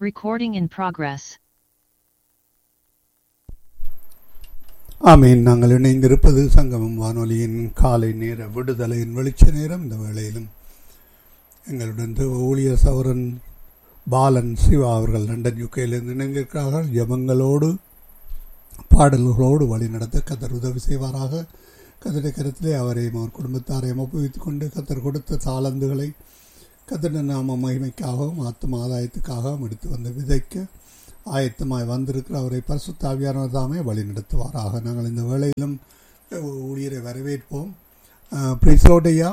Recording in progress. ஆமீன் நாங்கள் இணைந்திருப்பது சங்கமம் வானொலியின் காலை நேர விடுதலையின் வெளிச்ச நேரம் இந்த வேளையிலும் எங்களுடன் திரு ஊழியர் சௌரன் பாலன் சிவா அவர்கள் லண்டன் யுகேலிருந்து இணைந்திருக்கிறார்கள் ஜபங்களோடு பாடல்களோடு வழிநடத்த கத்தர் உதவி செய்வாராக கத்தரை கருத்திலே அவரையும் அவர் குடும்பத்தாரையும் ஒப்புவித்துக் கொண்டு கத்தர் கொடுத்த தாளந்துகளை கத்தட நாம மகிமைக்காகவும் ஆத்தும ஆதாயத்துக்காகவும் எடுத்து வந்து விதைக்க ஆயத்தமாய் வந்திருக்கிற அவரை பரிசுத்தாவியானவர் தாமே வழி நடத்துவாராக நாங்கள் இந்த வேளையிலும் ஊழியரை வரவேற்போம் பிரிசோடையா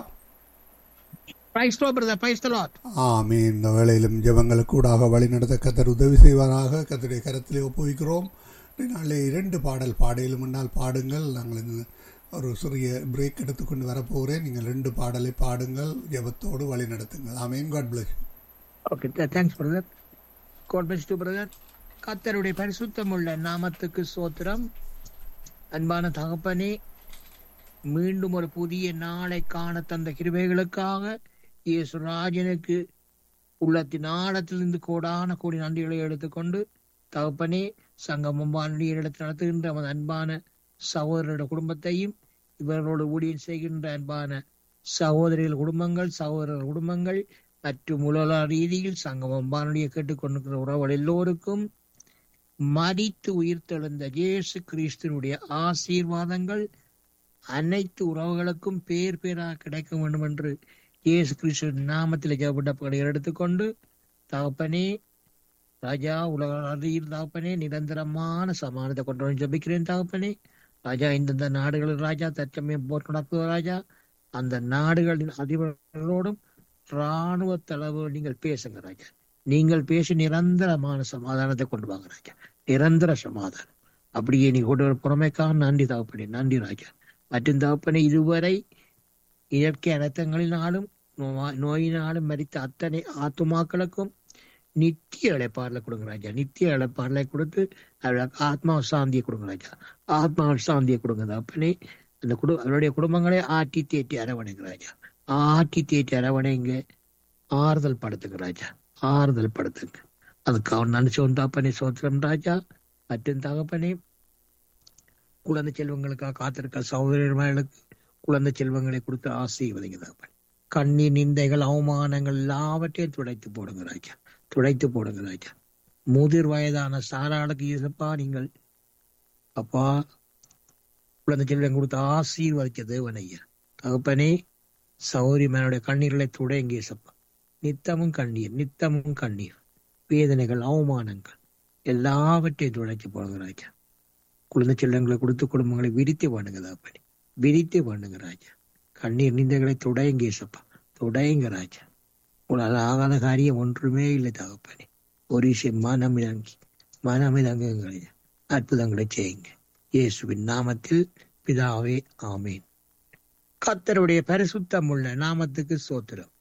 Praise the Lord, brother. Praise the Lord. ஆமே இந்த வேளையிலும் ஜெபங்களுக்கு கூடாக வழி நடத்த கத்தர் உதவி செய்வாராக கத்தருடைய கரத்திலே ஒப்புவிக்கிறோம் நாளை இரண்டு பாடல் பாடையிலும் முன்னால் பாடுங்கள் நாங்கள் இந்த ஒரு சிறிய பிரேக் எடுத்துக்கொண்டு வரப்போகிறேன் நீங்கள் ரெண்டு பாடலை பாடுங்கள் ஜெபத்தோடு வழி நடத்துங்கள் ஆமேன் God bless Okay, th- thanks, brother. God bless you, brother. கர்த்தருடைய பரிசுத்தமுள்ள நாமத்துக்கு சோத்திரம் அன்பான தகப்பனே மீண்டும் ஒரு புதிய நாளை காண தந்த கிருபைகளுக்காக இயேசு ராஜனுக்கு உள்ளத்தின் ஆழத்திலிருந்து கோடான கோடி நன்றிகளை எடுத்துக்கொண்டு தகப்பனே சங்கமம் வானொலியை எடுத்து நடத்துகின்ற நமது அன்பான சகோதரருடைய குடும்பத்தையும் இவர்களோடு ஊழியம் செய்கின்ற அன்பான சகோதரிகள் குடும்பங்கள் சகோதரர் குடும்பங்கள் மற்றும் உலக ரீதியில் சங்கமம் வானொலியை கேட்டுக்கொண்டிருக்கிற உறவுகள் எல்லோருக்கும் மடித்து உயிர்த்தெழுந்த இயேசு கிறிஸ்துவனுடைய ஆசீர்வாதங்கள் அனைத்து உறவுகளுக்கும் பேர் பேராக கிடைக்க வேண்டும் என்று இயேசு கிறிஸ்து நாமத்தில் ஜெபப்பட்ட எடுத்துக்கொண்டு தகப்பனே ராஜா உலக அறியில் தகப்பனே நிரந்தரமான சமானத்தை கொண்டு வந்து ஜபிக்கிறேன் தகப்பனே ராஜா இந்தந்த நாடுகளில் ராஜா தற்சமயம் போர் நடத்துவ ராஜா அந்த நாடுகளின் அதிபர்களோடும் ராணுவ தலைவர் நீங்கள் பேசுங்க ராஜா நீங்கள் பேசி நிரந்தரமான சமாதானத்தை கொண்டு வாங்க ராஜா நிரந்தர சமாதானம் அப்படியே நீ கொண்டு வர புறமைக்காக நன்றி தகப்பனே நன்றி ராஜா மற்றும் தகப்பனே இதுவரை இயற்கை அனர்த்தங்களினாலும் நோவா- நோயினாலும் மரித்த அத்தனை ஆத்துமாக்களுக்கும் நித்திய இழைப்பாடலை கொடுங்க ராஜா நித்திய இழைப்பாடலை கொடுத்து அவர்களுக்கு ஆத்மா சாந்தியை கொடுங்க ராஜா ஆத்மா சாந்தியை கொடுங்க தகப்பனே அந்த குடு அவருடைய குடும்பங்களை ஆட்டி தேட்டி அரவணைங்க ராஜா ஆட்டி தேட்டி அரவணைங்க ஆறுதல் படுத்துங்க ராஜா ஆறுதல் படுத்துங்க அதுக்கு அவன் நினைச்சவன் தாப்பனே சோத்திரம் ராஜா மற்றும் தகப்பனே குழந்தை செல்வங்களுக்காக காத்திருக்க சகோதரர்களுக்கு குழந்தை செல்வங்களை கொடுத்து ஆசீர்வதிங்க தகப்பனே கண்ணீர் நிந்தைகள் அவமானங்கள் எல்லாவற்றையும் துடைத்து போடுங்க ராஜா துடைத்து போடுங்க ராஜா முதிர் வயதான சாராளுக்கு இசப்பா நீங்கள் அப்பா குழந்தை செல்வம் கொடுத்து ஆசீர்வதிக்க தேவன் ஐயா தகப்பனே சௌரியமனுடைய கண்ணீர்களை துடைங்க இசப்பா நித்தமும் கண்ணீர் நித்தமும் கண்ணீர் வேதனைகள் அவமானங்கள் எல்லாவற்றையும் துடைச்சு போடுங்க ராஜா குழந்தை செல்லங்களை கொடுத்து குடும்பங்களை விரித்து பண்ணுங்க தகப்பனே விரித்து பண்ணுங்க ராஜா கண்ணீர் நிந்தைகளை துடைங்க இசப்பா துடைங்க ராஜா உங்களால் ஆகாத காரியம் ஒன்றுமே இல்லை தகப்பனே ஒரு விஷயம் மனமிதங்கி மனமிதங்குங்களை அற்புதங்களை செய்யுங்க இயேசுவின் நாமத்தில் பிதாவே ஆமேன் கத்தருடைய பரிசுத்தம் உள்ள நாமத்துக்கு சோத்திரம்